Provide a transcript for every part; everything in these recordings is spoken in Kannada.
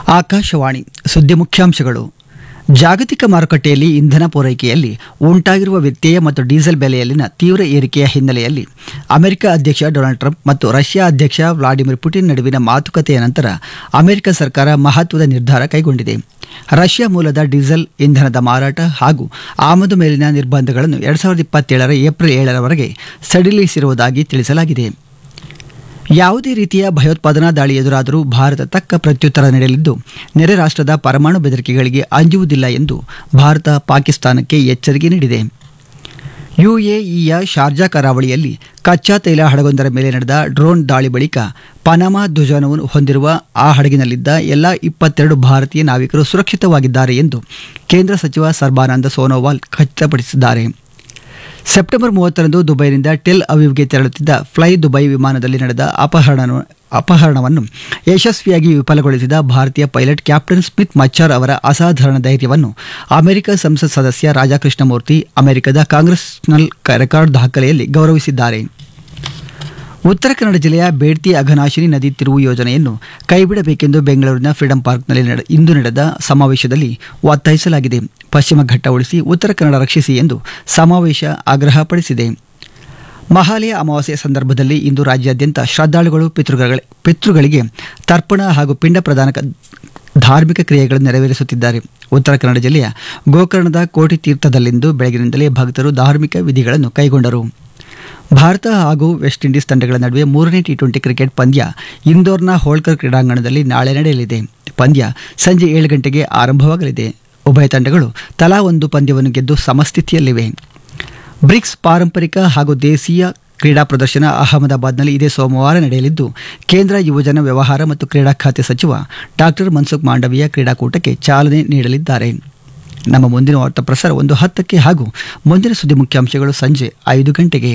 ಆಕಾಶವಾಣಿ ಸುದ್ದಿ ಮುಖ್ಯಾಂಶಗಳು ಜಾಗತಿಕ ಮಾರುಕಟ್ಟೆಯಲ್ಲಿ ಇಂಧನ ಪೂರೈಕೆಯಲ್ಲಿ ಉಂಟಾಗಿರುವ ವ್ಯತ್ಯಯ ಮತ್ತು ಡೀಸೆಲ್ ಬೆಲೆಯಲ್ಲಿನ ತೀವ್ರ ಏರಿಕೆಯ ಹಿನ್ನೆಲೆಯಲ್ಲಿ ಅಮೆರಿಕ ಅಧ್ಯಕ್ಷ ಡೊನಾಲ್ಡ್ ಟ್ರಂಪ್ ಮತ್ತು ರಷ್ಯಾ ಅಧ್ಯಕ್ಷ ವ್ಲಾಡಿಮಿರ್ ಪುಟಿನ್ ನಡುವಿನ ಮಾತುಕತೆಯ ನಂತರ ಅಮೆರಿಕ ಸರ್ಕಾರ ಮಹತ್ವದ ನಿರ್ಧಾರ ಕೈಗೊಂಡಿದೆ ರಷ್ಯಾ ಮೂಲದ ಡೀಸೆಲ್ ಇಂಧನದ ಮಾರಾಟ ಹಾಗೂ ಆಮದು ಮೇಲಿನ ನಿರ್ಬಂಧಗಳನ್ನು ಎರಡ್ ಸಾವಿರದ ಇಪ್ಪತ್ತೇಳರ ಏಪ್ರಿಲ್ ಏಳರವರೆಗೆ ಸಡಿಲಿಸಿರುವುದಾಗಿ ತಿಳಿಸಲಾಗಿದೆ ಯಾವುದೇ ರೀತಿಯ ಭಯೋತ್ಪಾದನಾ ದಾಳಿ ಎದುರಾದರೂ ಭಾರತ ತಕ್ಕ ಪ್ರತ್ಯುತ್ತರ ನೀಡಲಿದ್ದು ನೆರೆ ರಾಷ್ಟ್ರದ ಪರಮಾಣು ಬೆದರಿಕೆಗಳಿಗೆ ಅಂಜುವುದಿಲ್ಲ ಎಂದು ಭಾರತ ಪಾಕಿಸ್ತಾನಕ್ಕೆ ಎಚ್ಚರಿಕೆ ನೀಡಿದೆ ಯುಎಇಯ ಶಾರ್ಜಾ ಕರಾವಳಿಯಲ್ಲಿ ಕಚ್ಚಾ ತೈಲ ಹಡಗೊಂದರ ಮೇಲೆ ನಡೆದ ಡ್ರೋನ್ ದಾಳಿ ಬಳಿಕ ಪನಾಮಾ ಧ್ವಜವನ್ನು ಹೊಂದಿರುವ ಆ ಹಡಗಿನಲ್ಲಿದ್ದ ಎಲ್ಲ ಇಪ್ಪತ್ತೆರಡು ಭಾರತೀಯ ನಾವಿಕರು ಸುರಕ್ಷಿತವಾಗಿದ್ದಾರೆ ಎಂದು ಕೇಂದ್ರ ಸಚಿವ ಸರ್ಬಾನಂದ ಸೋನೋವಾಲ್ ಖಚಿತಪಡಿಸಿದ್ದಾರೆ ಸೆಪ್ಟೆಂಬರ್ ಮೂವತ್ತರಂದು ದುಬೈನಿಂದ ಟೆಲ್ ಅವೀವ್ಗೆ ತೆರಳುತ್ತಿದ್ದ ಫ್ಲೈ ದುಬೈ ವಿಮಾನದಲ್ಲಿ ನಡೆದ ಅಪಹರಣ ಅಪಹರಣವನ್ನು ಯಶಸ್ವಿಯಾಗಿ ವಿಫಲಗೊಳಿಸಿದ ಭಾರತೀಯ ಪೈಲಟ್ ಕ್ಯಾಪ್ಟನ್ ಸ್ಮಿತ್ ಮಚ್ಚಾರ್ ಅವರ ಅಸಾಧಾರಣ ಧೈರ್ಯವನ್ನು ಅಮೆರಿಕ ಸಂಸತ್ ಸದಸ್ಯ ರಾಜಕೃಷ್ಣಮೂರ್ತಿ ಅಮೆರಿಕದ ಕಾಂಗ್ರೆಸ್ನಲ್ ರೆಕಾರ್ಡ್ ದಾಖಲೆಯಲ್ಲಿ ಗೌರವಿಸಿದ್ದಾರೆ ಉತ್ತರ ಕನ್ನಡ ಜಿಲ್ಲೆಯ ಬೇಡ್ತಿ ಅಘನಾಶಿನಿ ನದಿ ತಿರುವು ಯೋಜನೆಯನ್ನು ಕೈಬಿಡಬೇಕೆಂದು ಬೆಂಗಳೂರಿನ ಫ್ರೀಡಂ ಪಾರ್ಕ್ನಲ್ಲಿ ನಡೆ- ಇಂದು ನಡೆದ ಸಮಾವೇಶದಲ್ಲಿ ಒತ್ತಾಯಿಸಲಾಗಿದೆ ಪಶ್ಚಿಮ ಘಟ್ಟ ಉಳಿಸಿ ಉತ್ತರ ಕನ್ನಡ ರಕ್ಷಿಸಿ ಎಂದು ಸಮಾವೇಶ ಆಗ್ರಹಪಡಿಸಿದೆ ಮಹಾಲಯ ಅಮಾವಾಸ್ಯೆ ಸಂದರ್ಭದಲ್ಲಿ ಇಂದು ರಾಜ್ಯಾದ್ಯಂತ ಶ್ರದ್ಧಾಳುಗಳು ಪಿತೃಗಳ ಪಿತೃಗಳಿಗೆ ತರ್ಪಣ ಹಾಗೂ ಪಿಂಡ ಪ್ರದಾನ ಕ- ಧಾರ್ಮಿಕ ಕ್ರಿಯೆಗಳನ್ನು ನೆರವೇರಿಸುತ್ತಿದ್ದಾರೆ ಉತ್ತರ ಕನ್ನಡ ಜಿಲ್ಲೆಯ ಗೋಕರ್ಣದ ಕೋಟಿ ತೀರ್ಥದಲ್ಲಿಂದು ಬೆಳಗಿನಿಂದಲೇ ಭಕ್ತರು ಧಾರ್ಮಿಕ ವಿಧಿಗಳನ್ನು ಕೈಗೊಂಡರು ಭಾರತ ಹಾಗೂ ವೆಸ್ಟ್ ಇಂಡೀಸ್ ತಂಡಗಳ ನಡುವೆ ಮೂರನೇ ಟಿ ಟ್ವೆಂಟಿ ಕ್ರಿಕೆಟ್ ಪಂದ್ಯ ಇಂದೋರ್ನ ಹೋಳ್ಕರ್ ಕ್ರೀಡಾಂಗಣದಲ್ಲಿ ನಾಳೆ ನಡೆಯಲಿದೆ ಪಂದ್ಯ ಸಂಜೆ ಏಳು ಗಂಟೆಗೆ ಆರಂಭವಾಗಲಿದೆ ಉಭಯ ತಂಡಗಳು ತಲಾ ಒಂದು ಪಂದ್ಯವನ್ನು ಗೆದ್ದು ಸಮಸ್ಥಿತಿಯಲ್ಲಿವೆ ಬ್ರಿಕ್ಸ್ ಪಾರಂಪರಿಕ ಹಾಗೂ ದೇಶೀಯ ಕ್ರೀಡಾ ಪ್ರದರ್ಶನ ಅಹಮದಾಬಾದ್ನಲ್ಲಿ ಇದೇ ಸೋಮವಾರ ನಡೆಯಲಿದ್ದು ಕೇಂದ್ರ ಯುವಜನ ವ್ಯವಹಾರ ಮತ್ತು ಕ್ರೀಡಾ ಖಾತೆ ಸಚಿವ ಡಾಕ್ಟರ್ ಮನ್ಸುಖ್ ಮಾಂಡವೀಯ ಕ್ರೀಡಾಕೂಟಕ್ಕೆ ಚಾಲನೆ ನೀಡಲಿದ್ದಾರೆ ನಮ್ಮ ಮುಂದಿನ ವಾರ್ತಾ ಪ್ರಸಾರ ಒಂದು ಹತ್ತಕ್ಕೆ ಹಾಗೂ ಮುಂದಿನ ಸುದ್ದಿ ಮುಖ್ಯಾಂಶಗಳು ಸಂಜೆ ಐದು ಗಂಟೆಗೆ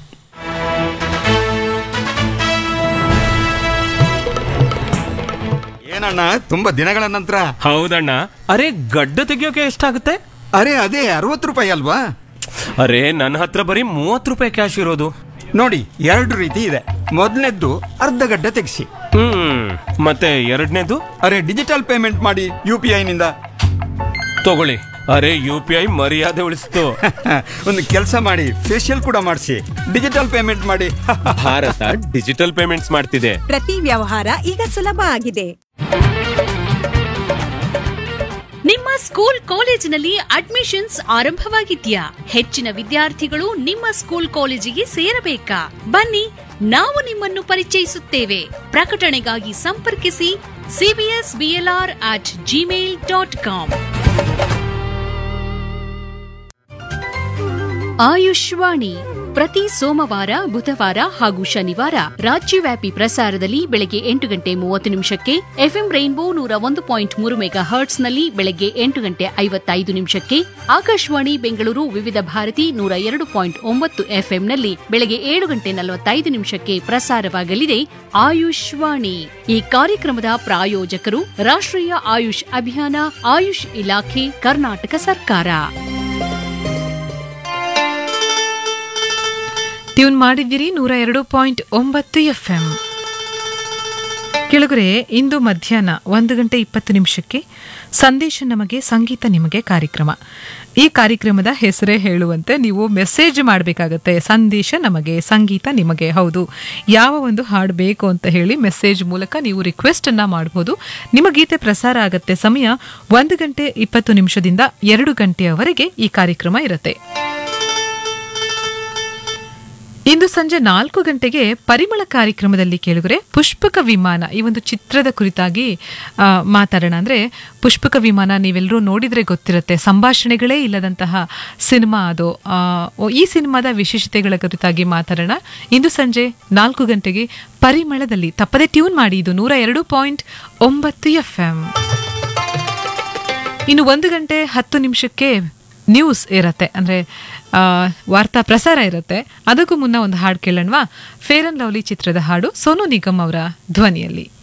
ಏನಣ್ಣ ತುಂಬಾ ದಿನಗಳ ನಂತರ ಹೌದಣ್ಣ ಅರೆ ಗಡ್ಡ ತೆಗಿಯೋಕೆ ಎಷ್ಟಾಗುತ್ತೆ ಅರೆ ಅದೇ ಅರವತ್ತು ರೂಪಾಯಿ ಅಲ್ವಾ ಅರೆ ನನ್ನ ಹತ್ರ ಬರೀ ಮೂವತ್ತು ರೂಪಾಯಿ ಕ್ಯಾಶ್ ಇರೋದು ನೋಡಿ ಎರಡು ರೀತಿ ಇದೆ ಮೊದಲನೇದ್ದು ಅರ್ಧ ಗಡ್ಡೆ ತೆಗಿಸಿ ಹ್ಮ್ ಮತ್ತೆ ಎರಡನೇದು ಅರೆ ಡಿಜಿಟಲ್ ಪೇಮೆಂಟ್ ಮಾಡಿ ಯು ಪಿ ಐನಿಂದ ತಗೊಳ್ಳಿ ಅರೆ ಯು ಪಿ ಐ ಮರ್ಯಾದೆ ಉಳಿಸ್ತು ಒಂದು ಕೆಲಸ ಮಾಡಿ ಫೇಶಿಯಲ್ ಕೂಡ ಮಾಡಿಸಿ ಡಿಜಿಟಲ್ ಪೇಮೆಂಟ್ ಮಾಡಿ ಭಾರತ ಡಿಜಿಟಲ್ ಪೇಮೆಂಟ್ಸ್ ಮಾಡ್ತಿದೆ ಪ್ರತಿ ವ್ಯವಹಾರ ಈಗ ಸುಲಭ ಆಗಿದೆ ನಿಮ್ಮ ಸ್ಕೂಲ್ ಕಾಲೇಜಿನಲ್ಲಿ ಅಡ್ಮಿಷನ್ಸ್ ಆರಂಭವಾಗಿದ್ಯಾ ಹೆಚ್ಚಿನ ವಿದ್ಯಾರ್ಥಿಗಳು ನಿಮ್ಮ ಸ್ಕೂಲ್ ಕಾಲೇಜಿಗೆ ಸೇರಬೇಕಾ ಬನ್ನಿ ನಾವು ನಿಮ್ಮನ್ನು ಪರಿಚಯಿಸುತ್ತೇವೆ ಪ್ರಕಟಣೆಗಾಗಿ ಸಂಪರ್ಕಿಸಿ CBS BLR at Gmail dot com Ayushvani ಪ್ರತಿ ಸೋಮವಾರ ಬುಧವಾರ ಹಾಗೂ ಶನಿವಾರ ರಾಜ್ಯವ್ಯಾಪಿ ಪ್ರಸಾರದಲ್ಲಿ ಬೆಳಗ್ಗೆ ಎಂಟು ಗಂಟೆ ಮೂವತ್ತು ನಿಮಿಷಕ್ಕೆ ಎಫ್ಎಂ ರೈನ್ಬೋ ನೂರ ಒಂದು ಪಾಯಿಂಟ್ ಮೂರು ಮೆಗಾ ಹರ್ಟ್ಸ್ನಲ್ಲಿ ಬೆಳಗ್ಗೆ ಎಂಟು ಗಂಟೆ ಐವತ್ತೈದು ನಿಮಿಷಕ್ಕೆ ಆಕಾಶವಾಣಿ ಬೆಂಗಳೂರು ವಿವಿಧ ಭಾರತಿ ನೂರ ಎರಡು ಪಾಯಿಂಟ್ ಒಂಬತ್ತು ಎಫ್ಎಂನಲ್ಲಿ ಬೆಳಗ್ಗೆ ಏಳು ಗಂಟೆ ನಲವತ್ತೈದು ನಿಮಿಷಕ್ಕೆ ಪ್ರಸಾರವಾಗಲಿದೆ ಆಯುಷ್ವಾಣಿ ಈ ಕಾರ್ಯಕ್ರಮದ ಪ್ರಾಯೋಜಕರು ರಾಷ್ಟ್ರೀಯ ಆಯುಷ್ ಅಭಿಯಾನ ಆಯುಷ್ ಇಲಾಖೆ ಕರ್ನಾಟಕ ಸರ್ಕಾರ ಟ್ಯೂನ್ ಮಾಡಿದ್ದೀರಿ ನೂರ ಎರಡು ಪಾಯಿಂಟ್ ಒಂಬತ್ತು ಎಫ್ ಎಂ ಕೆಳಗರೆ ಇಂದು ಮಧ್ಯಾಹ್ನ ಒಂದು ಗಂಟೆ ಇಪ್ಪತ್ತು ನಿಮಿಷಕ್ಕೆ ಸಂದೇಶ ನಮಗೆ ಸಂಗೀತ ನಿಮಗೆ ಕಾರ್ಯಕ್ರಮ ಈ ಕಾರ್ಯಕ್ರಮದ ಹೆಸರೇ ಹೇಳುವಂತೆ ನೀವು ಮೆಸೇಜ್ ಮಾಡಬೇಕಾಗತ್ತೆ ಸಂದೇಶ ನಮಗೆ ಸಂಗೀತ ನಿಮಗೆ ಹೌದು ಯಾವ ಒಂದು ಹಾಡು ಬೇಕು ಅಂತ ಹೇಳಿ ಮೆಸೇಜ್ ಮೂಲಕ ನೀವು ರಿಕ್ವೆಸ್ಟ್ ಅನ್ನ ಮಾಡಬಹುದು ನಿಮ್ಮ ಗೀತೆ ಪ್ರಸಾರ ಆಗತ್ತೆ ಸಮಯ ಒಂದು ಗಂಟೆ ಇಪ್ಪತ್ತು ನಿಮಿಷದಿಂದ ಎರಡು ಗಂಟೆಯವರೆಗೆ ಈ ಕಾರ್ಯಕ್ರಮ ಇರುತ್ತೆ ಇಂದು ಸಂಜೆ ನಾಲ್ಕು ಗಂಟೆಗೆ ಪರಿಮಳ ಕಾರ್ಯಕ್ರಮದಲ್ಲಿ ಕೇಳಿದರೆ ಪುಷ್ಪಕ ವಿಮಾನ ಈ ಒಂದು ಚಿತ್ರದ ಕುರಿತಾಗಿ ಆ, ಮಾತಾಡೋಣ ಅಂದ್ರೆ ಪುಷ್ಪಕ ವಿಮಾನ ನೀವೆಲ್ಲರೂ ನೋಡಿದ್ರೆ ಗೊತ್ತಿರುತ್ತೆ ಸಂಭಾಷಣೆಗಳೇ ಇಲ್ಲದಂತಹ ಸಿನಿಮಾ ಅದು ಆ, ಓ, ಈ ಸಿನಿಮಾದ ವಿಶೇಷತೆಗಳ ಕುರಿತಾಗಿ ಮಾತಾಡೋಣ ಇಂದು ಸಂಜೆ ನಾಲ್ಕು ಗಂಟೆಗೆ ಪರಿಮಳದಲ್ಲಿ ತಪ್ಪದೆ ಟ್ಯೂನ್ ಮಾಡಿ ಇದು ನೂರ ಎರಡು ಪಾಯಿಂಟ್ ಒಂಬತ್ತು ಎಫ್ ಎಂ ಇನ್ನು ಒಂದು ಗಂಟೆ ಹತ್ತು ನಿಮಿಷಕ್ಕೆ ನ್ಯೂಸ್ ಇರತ್ತೆ ಅಂದ್ರೆ ಆ, ವಾರ್ತಾ ಪ್ರಸಾರ ಇರುತ್ತೆ ಅದಕ್ಕೂ ಮುನ್ನ ಒಂದು ಹಾಡು ಕೇಳೋಣವಾ ಫೇರ್ ಅಂಡ್ ಲವ್ಲಿ ಚಿತ್ರದ ಹಾಡು ಸೋನು ನಿಗಮ್ ಅವರ ಧ್ವನಿಯಲ್ಲಿ